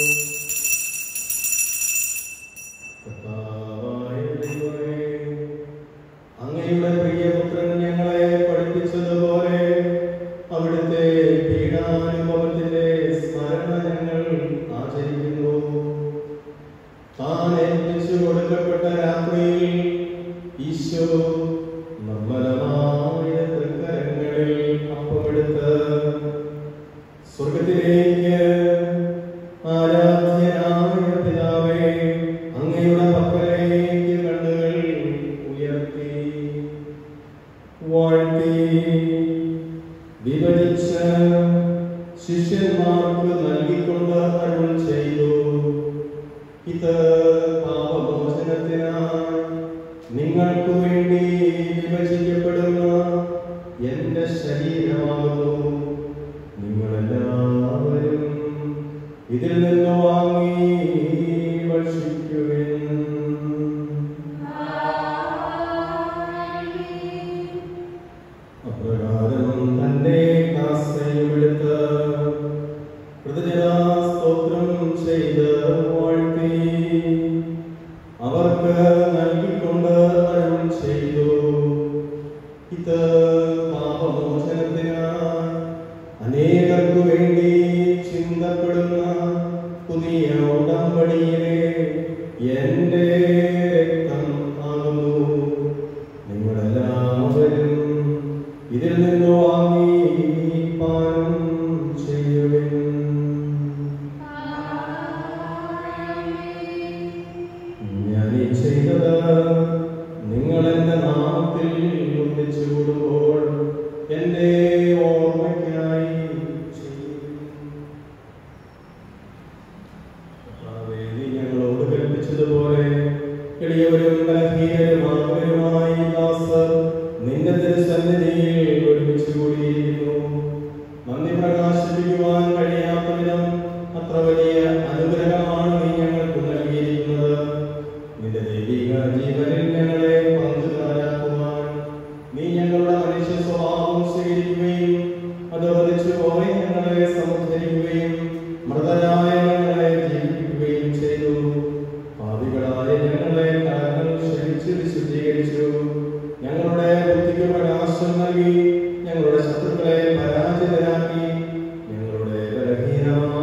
കർത്താവായ ദൈവമേ, അങ്ങയുടെ പ്രിയപുത്രൻ ഞങ്ങളെ പഠിപ്പിച്ചതുപോലെ അവിടുത്തെ പീഡാനുഭവത്തിന്റെ സ്മരണ ഞങ്ങൾ ആചരിക്കുന്നു താൻ ഏൽപ്പിച്ചു കൊടുക്കപ്പെട്ട രാത്രിയിൽ ഈശോ നിർമ്മലമായ തൃക്കരങ്ങളിൽ അപ്പമെടുത്ത് സ്വർഗത്തിലേക്ക് ആരാധ്യനായ പിതാവേ അങ്ങയുടെ പക്കലേക്ക് കണ്ണുകൾ ഉയർത്തി വാഴ്ത്തി വിഭജിച്ച് ശിഷ്യന്മാർക്ക് നൽകിക്കൊണ്ട് അരുൾ ചെയ്തു ഇത് പാപമോചനത്തിനായി നിങ്ങൾക്ക് വേണ്ടി വിഭജിക്കപ്പെടുന്ന എന്റെ ശരീരമാകുന്നു നിങ്ങളെല്ലാവരും ഇതിൽ നിന്ന് വാങ്ങി ഭക്ഷിക്കുവിൻ അപ്രകാരം തന്റെ കാസയുമെടുത്ത് കൃതജ്ഞതാസ്തോത്രം ചെയ്ത് വാഴ്ത്തി അവർക്ക് നൽകിക്കൊണ്ട് അരുൾ ചെയ്തു ഇത് പാപമോചനത്തിനായി അനേകർക്കു വേണ്ടി ചിന്തപ്പെടുന്ന പുതിയ ഉടമ്പടിയിലെ എന്റെ രക്തം ആകുന്നു നിങ്ങളെല്ലാവരും ഇതിൽ നിന്ന് വാങ്ങി പാനം ചെയ്യുവിൻ ഞാൻ ഈ ചെയ്തത് നിങ്ങൾ എന്റെ നാമത്തിൽ ഒന്നിച്ചു കൂടുമ്പോൾ എന്റെ ഓർമ്മയ്ക്കായി ചെയ്യും കർത്താവേ, നീ ഞങ്ങളോട് കൽപ്പിച്ചതുപോലെ എളിയവരും ബലഹീനരുമായവരുമായി ദാസർ നിന്റെ തിരുസന്നിധിയിൽ ഒരുമിച്ച് കൂടിയിരിക്കുന്നു നന്ദി പ്രകാശിപ്പിക്കുവാൻ കഴിയാത്ത വിധം അത്ര വലിയ അനുഗ്രഹമാണ് നീ ഞങ്ങൾക്ക് നൽകിയിരിക്കുന്നത് നിന്റെ ദൈവിക ജീവനിൽ ഞങ്ങളെ പങ്കുകാരാക്കുവാൻ നീ ഞങ്ങളുടെ മനുഷ്യ സ്വഭാവം സ്വീകരിക്കുകയും അത് വധിച്ചു പോയി ഞങ്ങളെ സമുദ്ധരിക്കുകയും മൃതരായ ഞങ്ങളെ ജീവിപ്പിക്കുകയും ചെയ്തു പാപികളായ ഞങ്ങളെ കരങ്ങൾ ക്ഷണിച്ച് വിശുദ്ധീകരിച്ചു ഞങ്ങളുടെ ബുദ്ധിക്ക് പ്രകാശം നൽകി ഞങ്ങളുടെ ശത്രുക്കളെ പരാജിതരാക്കി ഞങ്ങളുടെ ബലഹീനമായ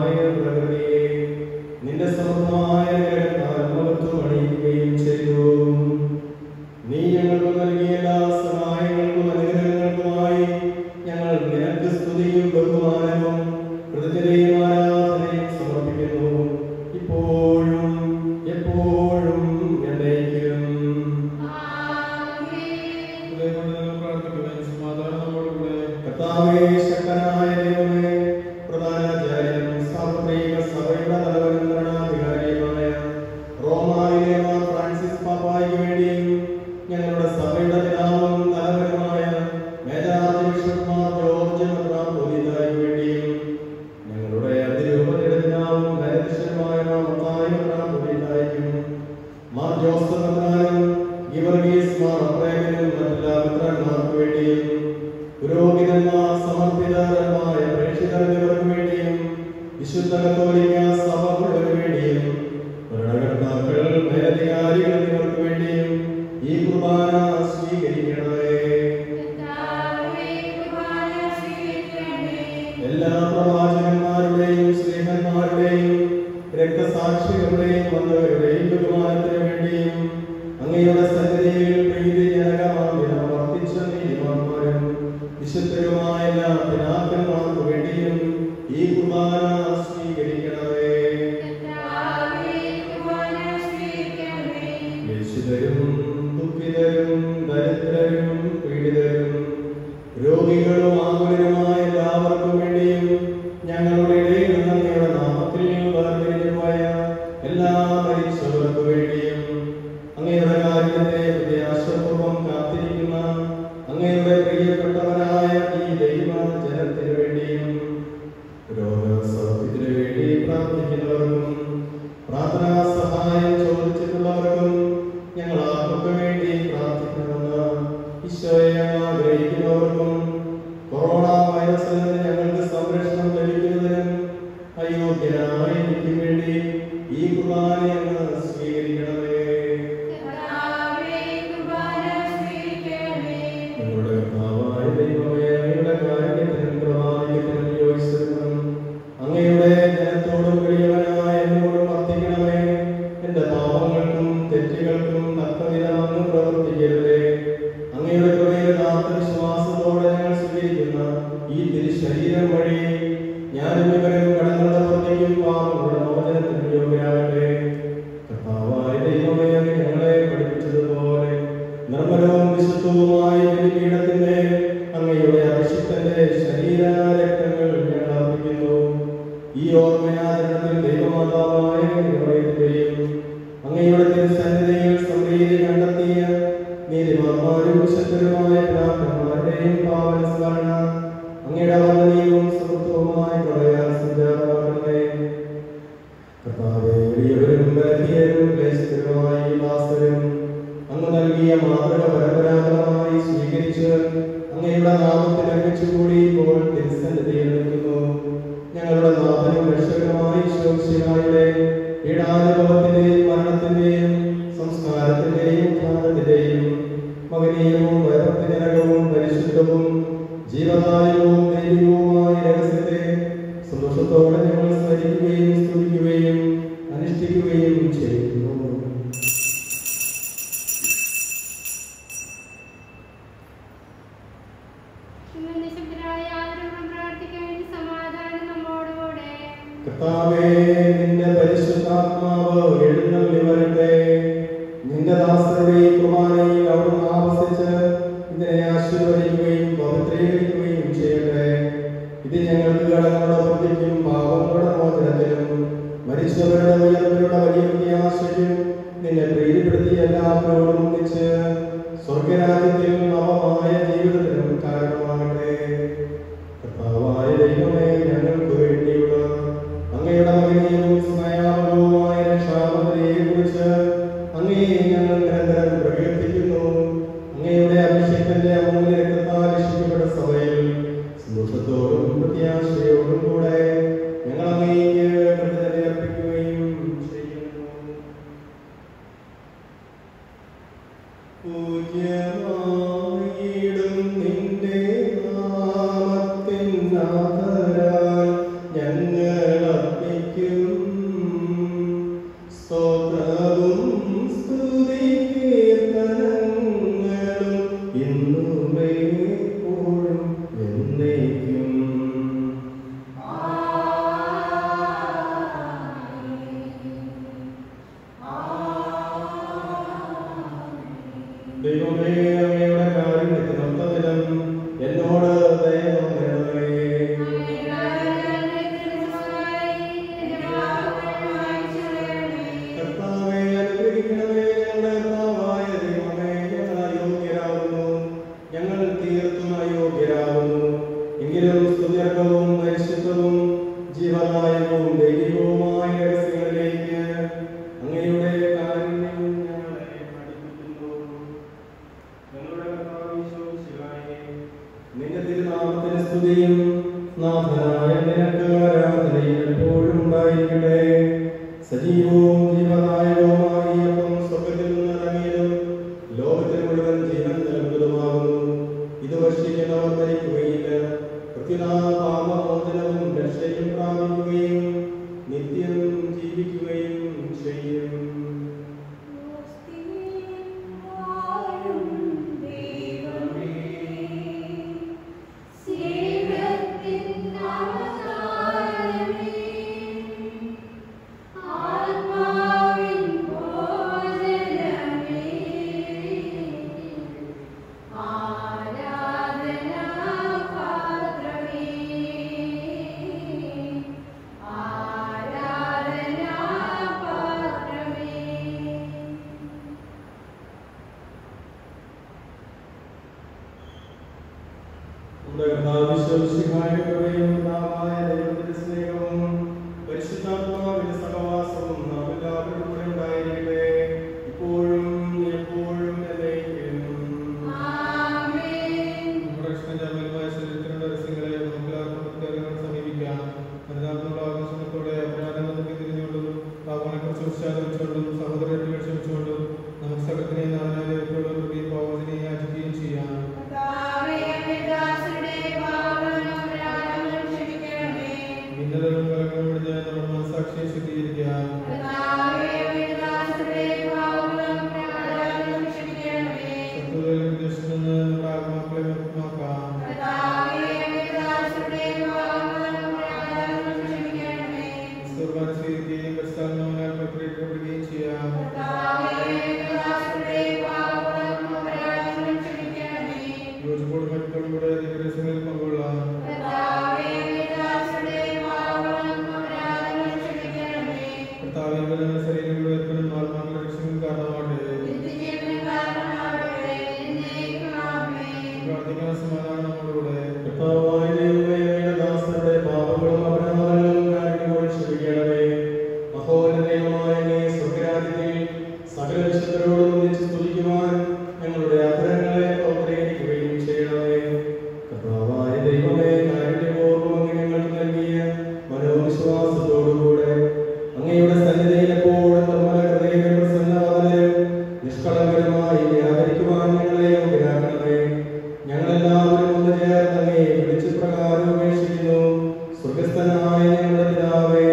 വിശുദ്ധ കത്തോലിക്ക സഭ മുഴുവന് വേണ്ടിയും ഭരണകർത്താക്കൾ മേലധികാരികൾ എന്നിവർക്ക് വേണ്ടിയും ഈ കുർബാന സ്വീകരിക്കണമേ എല്ലാ പ്രവാചകന്മാരുടെയും സ്നേഹന്മാരുടെയും രക്തസാക്ഷികളുടെയും വന്നവരുടെയും ബഹുമാനത്തിന് വേണ്ടിയും അങ്ങയുടെ സന്നിധിയിൽ പ്രീതിജനകമാം വിധം വർദ്ധിച്ച നീതിമാന്മാരും വിശുദ്ധരുമായ എല്ലാ പിതാക്കന്മാർക്ക് വേണ്ടിയും ഈ കുർബാന സ്വീകരിക്കണമേ രക്ഷിതരും ദുഃഖിതരും ദരിദ്രരും പീഡിതരും രോഗികളും ആകുലരുമായ എല്ലാവർക്കും വേണ്ടിയും ഞങ്ങളുടെ ഇടയിൽ നിന്ന് അങ്ങയുടെ നാമത്തിൽ വേർതിരിഞ്ഞുപോയ എല്ലാ മരിച്ചവർക്ക് വേണ്ടിയും അങ്ങയുടെ കാര്യത്തെ പ്രത്യാശപൂർവം കാത്തിരിക്കുന്ന അങ്ങയുടെ പ്രിയപ്പെട്ടവരായ ഈ ദൈവ ജനത്തിന് വേണ്ടിയും രോഗസൗഖ്യത്തിന് വേണ്ടി പ്രാർത്ഥിക്കുന്നവർക്കും പ്രാർത്ഥനാ സഹായം ചോദിച്ചിട്ടുള്ളവർക്കും ഞങ്ങൾ ആർക്കൊക്കെ വേണ്ടി പ്രാർത്ഥിക്കണമെന്ന് ഈശോയെ ആഗ്രഹിക്കുന്നവർക്കും കൊറോണ വൈറസിൽ നിന്ന് ഞങ്ങൾക്ക് സംരക്ഷണം ലഭിക്കുന്നതിനും അയോഗ്യനായ എനിക്ക് വേണ്ടി ഈ കുർബാന അങ്ങ് സ്വീകരിക്കണമേ നിങ്ങളുടെ കർത്താവായ ദൈവമേ അങ്ങയുടെ കാരുണ്യത്തിനും പ്രവാദിക്കത്തിനും യോജിച്ചിരുന്നു അങ്ങയുടെ ജനത്തോടും പ്രിയവനായ എന്നോടും വർദ്ധിക്കണമേ എന്റെ പാപങ്ങൾക്കും തെറ്റുകൾക്കും തക്കവിധം അങ്ങ് പ്രവർത്തിക്കരുതേ അങ്ങയുടെ കൃപയിൽ ആത്മവിശ്വാസത്തോടെ ഞങ്ങൾ സ്വീകരിക്കുന്ന ഈ തിരുശരീരം വഴി ഞാനും ഇവരും കടങ്ങളുടെ പ്രതിക്കും പാപങ്ങളുടെ മോചനത്തിന് യോഗ്യരാകട്ടെ കർത്താവായ ദൈവമേ അങ്ങ് ഞങ്ങളെ പഠിപ്പിച്ചതുപോലെ നിർമ്മലവും വിശുദ്ധവുമായ ബലിപീഠത്തിന്റെ അങ്ങയുടെ അഭിഷിക്തന്റെ ശരീരരക്തങ്ങൾ ഞങ്ങൾ അർപ്പിക്കുന്നു ഈ ഓർമ്മയാചരണത്തിൽ ദൈവമാതാവായ നിറവേറ്റുകയും അങ്ങയുടെ തിരുസന്നിധിയിൽ സമൃദ്ധി കണ്ടെത്തിയ നീതിമാന്മാരും വിശുദ്ധരുമായ പിതാക്കന്മാരുടെയും പാവന സ്മരണ അങ്ങയുടെ വന്ദനീയവും സമത്വവുമായ പ്രളയാൽ സഞ്ചാരമാകണമേ കർത്താവേ വലിയവരും ബലഹീനരും ക്ലേശകരുമായ ഈ ദാസരും അങ്ങ് നൽകിയ മാതൃക പരമ്പരാഗതമായി സ്വീകരിച്ച് അങ്ങയുടെ നാമത്തിൽ ഒരുമിച്ചുകൂടി ഇപ്പോൾ തിരുസന്നിധിയിൽ നിൽക്കുന്നു ഞങ്ങളുടെ നാഥനും രക്ഷകനുമായി ശോശിനായുടെ പീഡാനുഭവത്തിന്റെയും മരണത്തിന്റെയും സംസ്കാരത്തിന്റെയും ത്യാഗത്തിന്റെയും മകനീയവും വൈഭക്തിജനകവും പരിശുദ്ധവും ജീവദായകവും ദൈവികവുമായ രഹസ്യത്തെ സന്തോഷത്തോടെ ഞങ്ങൾ സ്മരിക്കുകയും സ്തുതിക്കുകയും അനുഷ്ഠിക്കുകയും ചെയ്യുന്നു കർത്താവേ നിന്റെ പരിശുദ്ധാത്മാവ് എഴുന്നള്ളി വരട്ടെ നിന്റെ ദാസരുടെ ഈ കുർബാനയിൽ അവിടുന്ന് ആവസിച്ച് ഇതിനെ ആശീർവദിക്കുകയും പവിത്രീകരിക്കുകയും ചെയ്യട്ടെ ഇത് ഞങ്ങൾക്ക് കടങ്ങളുടെ പ്രതിക്കും പാപങ്ങളുടെ മോചനത്തിനും മരിച്ചവരുടെ ഉയർപ്പിലുള്ള വലിയ പ്രത്യാശയ്ക്കും നിന്നെ പ്രീതിപ്പെടുത്തിയ എല്ലാവരോടും ഒന്നിച്ച് സ്വർഗരാജ്യത്തിൽ നവമായ ജീവിതത്തിനും കാരണമാകട്ടെ കർത്താവായ ദൈവമേ ഞങ്ങൾക്ക് വേണ്ടിയുള്ള അങ്ങയുടെ മകനെയും സ്മയാപകവുമായ രക്ഷാപതിയെ കുറിച്ച് അങ്ങേ ഞങ്ങൾ നിരന്തരം പ്രകീർത്തിക്കുന്നു അങ്ങയുടെ അഭിഷേകത്തിന്റെ അമൂല്യ രക്തത്താൽ രക്ഷിക്കപ്പെട്ട സഭയിൽ സന്തോഷത്തോടും പ്രത്യാശയോടും കൂടെ ഞങ്ങൾ അങ്ങേക്ക് കൃതജ്ഞത അർപ്പിക്കുകയും ചെയ്യുന്നു സജീവവും ജീവദായകവുമായ ഈ അപ്പം സ്വർഗ്ഗത്തിൽ നിന്ന് ഇറങ്ങിയതും ലോകത്തിന് മുഴുവൻ ജീവൻ നൽകുന്നതുമാകുന്നു ഇത് ഭക്ഷിക്കുന്നവർ മരിക്കുകയില്ല കൃത്യനാ പാപമോചനവും രക്ഷയും പ്രാപിക്കുകയും നിത്യം ജീവിക്കുകയും ചെയ്യും നമ്മുടെ കർത്താവിശ്വസിഹായുടെ കൃപയും പിതാവായ ദൈവത്തിന്റെ സ്നേഹവും പരിശുദ്ധാത്മാവിന്റെ സഹവാസവും നാം എല്ലാവരുടെ കൂടെ ഉണ്ടായിരിക്കട്ടെ ഇപ്പോഴും എപ്പോഴും എന്നേക്കും നമ്മുടെ കൃഷ്ണജാമലുമായ ശരീരത്തിനുള്ള രഹസ്യങ്ങളെ നമുക്കെല്ലാവർക്കും പ്രത്യേകം സമീപിക്കാം പരിതാപമുള്ള ആഘോഷത്തോടെ അപരാധങ്ങളൊക്കെ തിരിഞ്ഞുകൊണ്ടും പാപങ്ങളെക്കുറിച്ച് ഉത്സാഹിച്ചുകൊണ്ടും സഹോദരത്തെ ക്ഷമിച്ചുകൊണ്ടും നമുക്ക് സകലത്തിനെ നാനായ ദൈവത്തോട് കൃപയും പാവത്തിനെ യാചിക്കുകയും ചെയ്യാം ഭിന്നതകളും കലങ്ങളും വിടുന്ന നമ്മുടെ മനസാക്ഷിയെ ശുദ്ധീകരിക്കാം ശത്രുതയിലും വിദേശത്തു നിന്ന് നമ്മുടെ ആത്മാക്കളെ വ്യക്തമാക്കാം ക്രിസ്തുവാൻ സ്വീകരിക്കുകയും പരിസ്ഥാനമാനാൽ പ്രക്രിയപ്പെടുകയും ചെയ്യാം യോജിപ്പോടും മറ്റും കൂടെ ദിവസങ്ങളിൽ പങ്കുകൊള്ളാം കർത്താവിൻ വചന ശരീരങ്ങളുടെ ഉയർത്തലും ആത്മാക്കളുടെ രക്ഷയും കാരണമാകട്ടെ പ്രാർത്ഥിക്കുന്ന സമാധാനം നമ്മോടുകൂടെ കർത്താവായ ദൈവമേ, അങ്ങയുടെ ദാസരുടെ പാപങ്ങളും അപരാധങ്ങളും കാരുണ്യത്തോടെ ക്ഷമിക്കണമേ. മഹോന്നതമായ അങ്ങേ സ്വർഗ്ഗരാജ്യത്തിൽ സകല വിശുദ്ധരോടും ഒന്നിച്ച് സ്തുതിക്കുവാൻ ഞങ്ങളുടെ അധരങ്ങളെ പ്രവർത്തിക്കുകയും ചെയ്യണമേ കർത്താവായ ദൈവമേ കാരുണ്യപൂർവ്വം അങ്ങ് ഞങ്ങൾക്ക് നൽകിയ മനോവിശ്വാസത്തോടുകൂടെ അങ്ങയുടെ സന്നിധിയിൽ എപ്പോഴും നമ്മുടെ ഹൃദയങ്ങൾ പ്രസന്നമാകലും നിഷ്കളങ്കരമായി വ്യാപരിക്കുവാൻ ഞങ്ങളെ യോഗ്യരാക്കണമേ ഞങ്ങളെല്ലാവരും ഒന്ന് ചേർന്ന് അങ്ങേ വിളിച്ചു പ്രകാരം ഉപേക്ഷിക്കുന്നു സ്വർഗസ്ഥനായ ഞങ്ങളുടെ പിതാവേ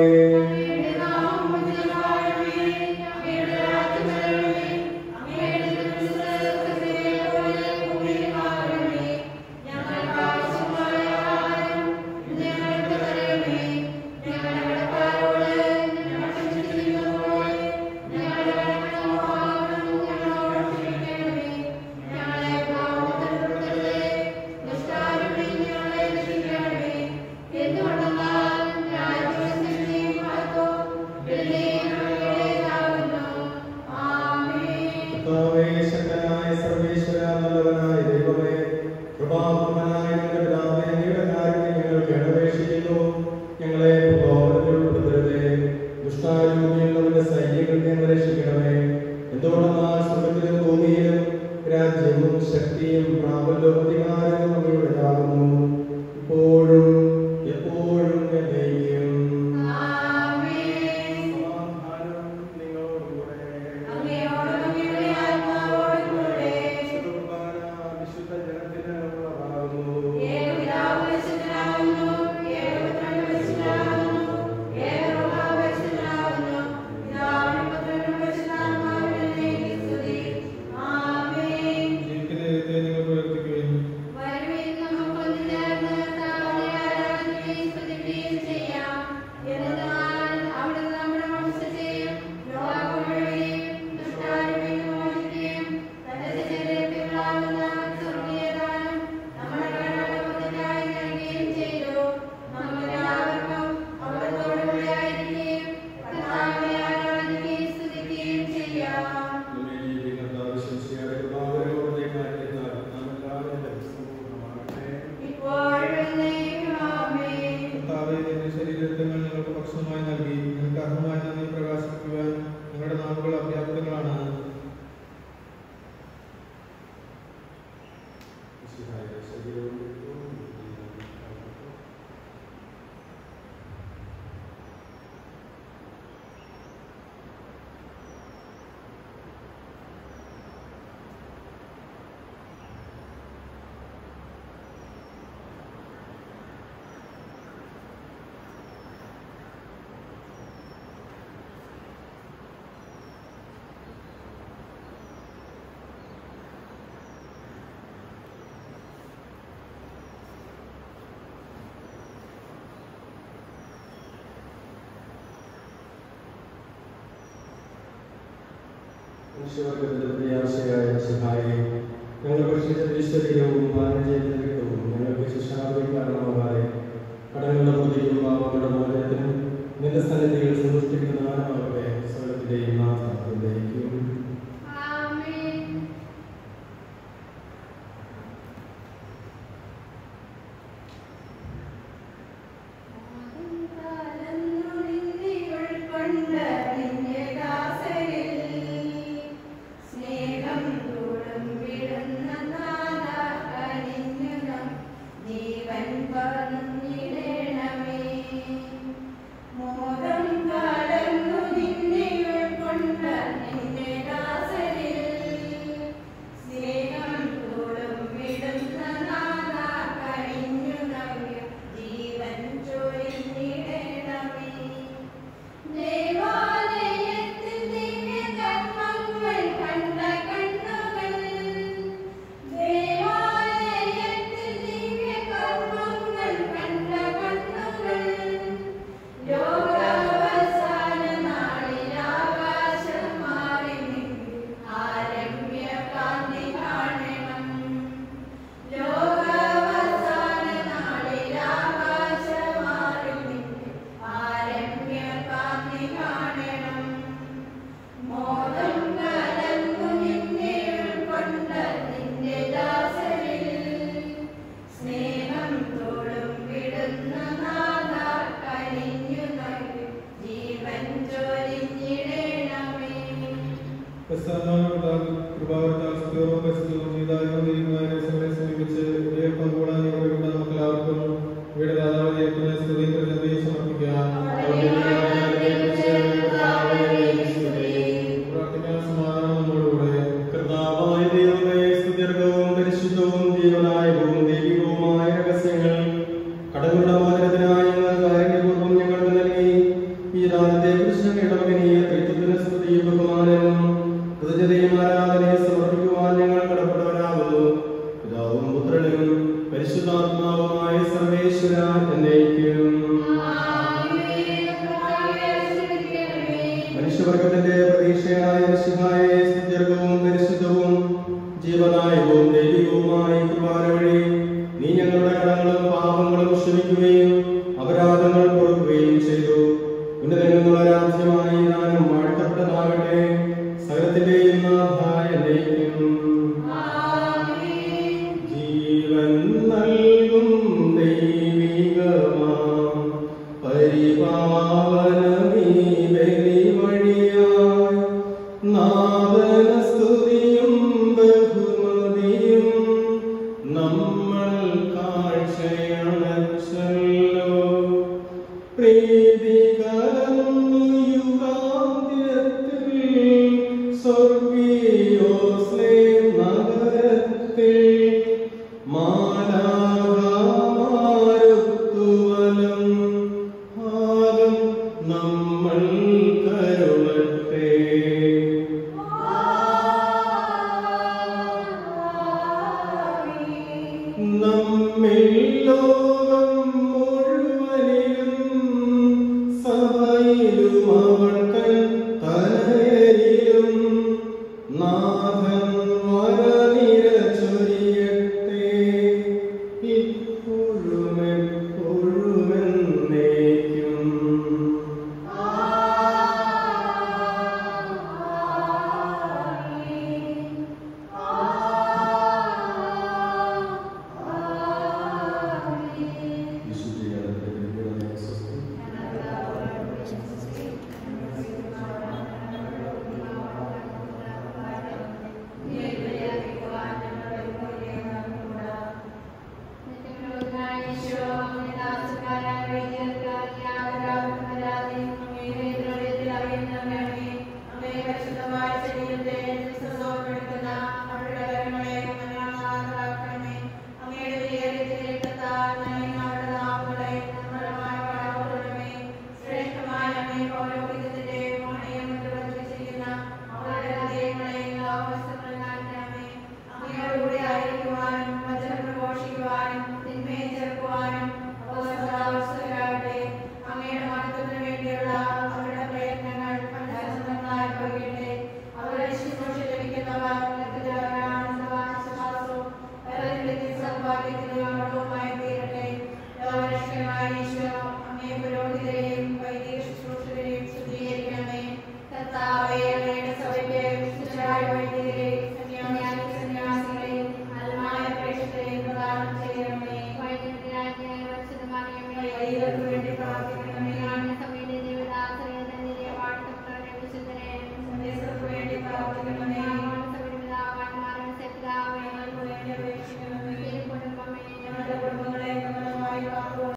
കർത്താവേ ശക്തനായ സർവേശ്വര നല്ലവനായ ദൈവമേ കൃപാപൂർണനായ ഞങ്ങളുടെ പിതാവേ അങ്ങയുടെ കാരുണ്യം ഞങ്ങൾക്ക് അപേക്ഷിക്കുന്നു ഞങ്ങളെ പ്രലോഭനത്തിൽ ഉൾപ്പെടുത്തരുതേ ദുഷ്ടാരൂപിയുള്ളവന്റെ സൈന്യങ്ങൾ ഞങ്ങളെ രക്ഷിക്കണമേ എന്തുകൊണ്ടെന്നാൽ സ്വർഗത്തിലും ഭൂമിയിലും രാജ്യവും ശക്തിയും പ്രാബല്യവും അധികാരവും അങ്ങയുടേതാകുന്നു ഇപ്പോഴും എപ്പോഴും എന്നേക്കും സമാധാനം നിങ്ങളോടുകൂടെ വിശുദ്ധ കുർബാന വിശുദ്ധ ജനത്തിന് ഉള്ളതാകുന്നു ജീവിക്കുന്ന ദൈവത്തെ നിങ്ങൾ പ്രവർത്തിക്കുകയും നമ്മെ ജീവിക്കുന്ന ആവശ്യശിയായ കൃപാവരങ്ങളുടെ കാര്യത്താൽ നാം എല്ലാവരും സമൂഹമാകട്ടെ കർത്താവേ നിന്റെ ശരീരത്വങ്ങൾ ഞങ്ങൾക്ക് ഭക്ഷണമായി നൽകി നിനക്ക് അർഹമായ നന്ദി പ്രകാശിപ്പിക്കുവാൻ ഞങ്ങളുടെ നാവുകൾ അഭ്യാപ്തങ്ങളാണ് മിശിഹായുടെ ശരീരവും രക്തവും മനുഷ്യവർഗത്തിന്റെ പ്രത്യാശയായ സഹായി ഞങ്ങൾ ഭക്ഷിച്ച തിരിശരീരവും പാനം ചെയ്ത രക്തവും ഞങ്ങൾക്ക് ശിക്ഷാവിധി കാരണമാകാതെ കടങ്ങളുടെ പ്രതിയും പാപങ്ങളുടെ മോചനത്തിനും നിന്റെ സന്നിധിയിൽ സന്തുഷ്ടിക്കുന്ന നാനമാകട്ടെ സ്വർഗത്തിന്റെയും നാഥ എന്നേക്കും ആമേൻ സ്നേഹം തോടും വിടുന്ന നാദാകനിഞ്ഞുനം ജീവൻ പറഞ്ഞിടണമേ മോദം കടന്നു നിന്നെ ഉൾക്കൊണ്ട നിന്റെ ദാസരിൽ സ്നേഹം തോടും വിടുന്ന നാദാകനിഞ്ഞു നവ്യ ജീവൻ ചൊരിഞ്ഞിടണമേ ദേവാലയത്തിൽ ദിവ്യകർമ്മങ്ങൾ കണ്ട കണ്ണുകൾ ദേവാലയത്തിൽ ദിവ്യകർമ്മങ്ങൾ കണ്ട കണ്ണുകൾ ലോകാവസാന നാളിൽ ആകാശം മാറി ആരമ്യ കാന്തി കാണണം ലോകാവസാന നാളിൽ ആകാശം മാറി ആരമ്യ കാന്തി കാണണം മോദം കലർന്നു നിന്നെ ഉൾക്കൊണ്ട നിന്റെ ദാസരിൽ സ്നേഹം തോടും വിടുന്ന നാഥ കനിഞ്ഞു നൽകി ജീവൻ ചൊരിഞ്ഞിടണമേ കൃപാവത്താൽ സ്ഥിരവും പരിസ്ഥിതിയും ചെയ്തായോഗ്യമായ രസങ്ങളെ സമീപിച്ച് ഇവയെ പങ്കുകൂടാൻ യോഗ്യപ്പെട്ട നമുക്കെല്ലാവർക്കും ഇവിടെ ദാതാവിനെ സ്തുതി കൃതജ്ഞതയും സമർപ്പിക്കാം പ്രാർത്ഥിക്കാൻ സമാധാനം നമ്മോടുകൂടെ കർത്താവായ ദൈവമേ സുദീർഘവും പരിശുദ്ധവും ജീവനായകവും ദൈവികവുമായ രഹസ്യങ്ങൾ കടങ്ങളുടെ മോചനത്തിനായി ഞങ്ങൾ കാരുണ്യപൂർവ്വം ഞങ്ങൾക്ക് നൽകി ഈ ദാനത്തെ കുറിച്ച് ഇടവകനീയ ത്രിത്വത്തിന് സ്തുതിയും ബഹുമാനവും കൃതജ്ഞതയും ആരാധനയും സമർപ്പിക്കുവാൻ ഞങ്ങൾ കടപ്പെട്ടവരാകുന്നു പിതാവും പുത്രനും പരിശുദ്ധാത്മാവുമായ സർവേശ്വര എന്നേക്കും മനുഷ്യവർഗത്തിന്റെ പ്രതീക്ഷയായ മിശിഹായെ സുദീർഘവും പരിശുദ്ധവും ജീവനായകവും ദൈവികവുമായ ഈ കുർബാന വഴി നീ ഞങ്ങളുടെ കടങ്ങളും പാപങ്ങളും ക്ഷമിക്കുകയും അപരാധങ്ങൾ പൊറുക്കുകയും ചെയ്തു ഉന്നതങ്ങളിൽ നിന്നുള്ള രാജ്യമായി ഞാനും വാഴ്ത്തപ്പെട്ടതാകട്ടെ സകലത്തിന്റെയും നാഥായ എന്നേക്കും ജീവൻ നൽകും ദൈവികമാം പരിപാവനമീ ബലി വഴിയായി നാദന സ്തുതിയും ബഹുമതിയും നമ്മൾ കാഴ്ചയണച്ചല്ലോ പ്രീതി കലർന്നു യുഗാന്ത്യത്തിൽ സ്വർഗീയോസ്ലേം നഗരത്തിൽ മാലാകാമാരുത്തുവലം ഹാലം നമ്മൾ കരുളട്ടെ നമ്മിൽ ലോകം മുഴുവനിലും സഭയിലും അവൾ തൻ